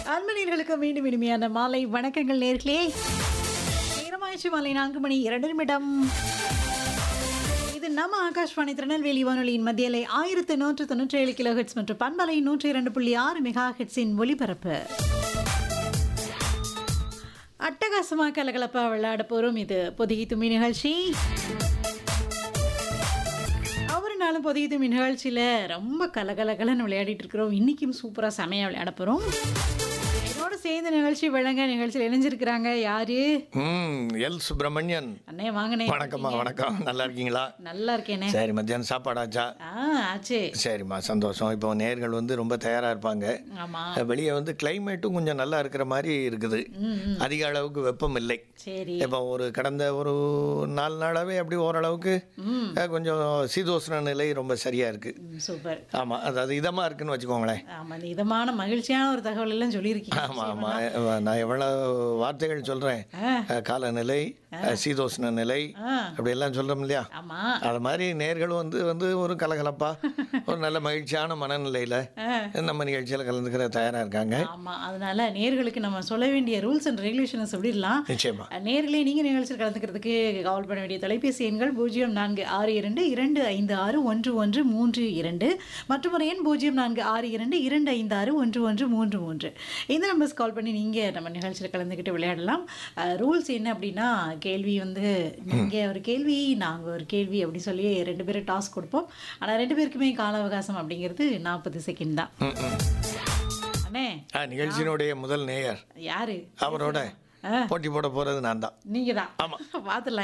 அன்பனீர்களுக்கு மீண்டும் இனிமையான மாலை வணக்கங்கள் நேர்களே நேரமாயிற்று மாலை நான்கு மணி இரண்டு நிமிடம் இது நம்ம ஆகாஷ்வாணி திருநெல்வேலி வானொலியின் மத்தியலை ஆயிரத்து நூற்று தொண்ணூற்றி ஏழு கிலோ ஹெட்ஸ் மற்றும் பண்பலை நூற்றி இரண்டு புள்ளி ஆறு மெகா ஹெட்ஸின் ஒலிபரப்பு அட்டகாசமாக கலகலப்பாக விளையாட போகிறோம் இது பொதிகை தும்மி நிகழ்ச்சி ஒவ்வொரு நாளும் பொதிகை தும்மி நிகழ்ச்சியில் ரொம்ப கலகலகலன்னு விளையாடிட்டு இருக்கிறோம் இன்றைக்கும் சூப்பராக செமையாக விளையாட போகிறோம் என்னோட சேர்ந்து நிகழ்ச்சி வழங்க நிகழ்ச்சியில் இணைஞ்சிருக்கிறாங்க யாரு ம் எல் சுப்பிரமணியன் அண்ணே வாங்கண்ணே வணக்கம்மா வணக்கம் நல்லா இருக்கீங்களா நல்லா இருக்கேனே சரி மத்தியானம் சாப்பாடாச்சா ஆ ஆச்சு சரிம்மா சந்தோஷம் இப்போ நேர்கள் வந்து ரொம்ப தயாராக இருப்பாங்க ஆமாம் வெளியே வந்து கிளைமேட்டும் கொஞ்சம் நல்லா இருக்கிற மாதிரி இருக்குது அதிக அளவுக்கு வெப்பம் இல்லை சரி இப்போ ஒரு கடந்த ஒரு நாலு நாளாகவே அப்படி ஓரளவுக்கு அஹ், கொஞ்சம் சீதோஷ்ண நிலை ரொம்ப சரியாக இருக்குது ம், சூப்பர் ஆமாம் அதாவது இதமாக இருக்குன்னு வச்சுக்கோங்களேன் ஆமாம் இந்த இதமான மகிழ்ச்சியான ஒரு தகவல் எல்லாம் சொல்லியிருக்கீங்க ஆமாம் ஆமாம் நான் எவ்வளோ வார்த்தைகள் சொல்கிறேன் காலநிலை அஹ், சீதோஷ்ண நிலை ஆ அப்படியெல்லாம் சொல்கிறோம் இல்லையா ஆமாம் அது மாதிரி நேர்களும் வந்து வந்து ஒரு கலகலப்பா ஒரு நல்ல மகிழ்ச்சியான மனநிலையில் நம்ம நிகழ்ச்சியில் கலந்துக்கிற தயாராக இருக்காங்க ஆமாம் அதனால நேர்களுக்கு நம்ம சொல்ல வேண்டிய ரூல்ஸ் அண்ட் ரெகுலேஷனை சொல்லிடலாம் நிச்சயமா நேர்களே நீங்கள் நிகழ்ச்சியில் கலந்துக்கிறதுக்கு கால் பண்ண வேண்டிய தொலைபேசி எண்கள் பூஜ்ஜியம் நான்கு ஆறு இரண்டு இரண்டு ஐந்து ஆறு ஒன்று ஒன்று மூன்று இரண்டு மற்றும் ஒரு எண் பூஜ்ஜியம் நான்கு ஆறு இரண்டு இரண்டு ஐந்து ஆறு ஒன்று ஒன்று மூன்று மூன்று இந்த நம்பர்ஸ் கால் பண்ணி நீங்கள் நம்ம நிகழ்ச்சியில் கலந்துக்கிட்டு விளையாடலாம் ரூல்ஸ் என்ன அப்படின்னா கேள்வி வந்து நீங்கள் ஒரு கேள்வி நாங்கள் ஒரு கேள்வி அப்படி சொல்லி ரெண்டு பேரும் டாஸ்க் கொடுப்போம் ஆனால் ரெண்டு பேருக்குமே கால அவகாசம் அப்படிங்கிறது நாற்பது செகண்ட் தான் ம், ம். அண்ணே ஆ நிகழ்ச்சியினுடைய முதல் நேயர் யாரு அவரோட ஆ. போட்டி போட போகிறது நான் தான் நீங்கள் தான் பார்த்துடலாம்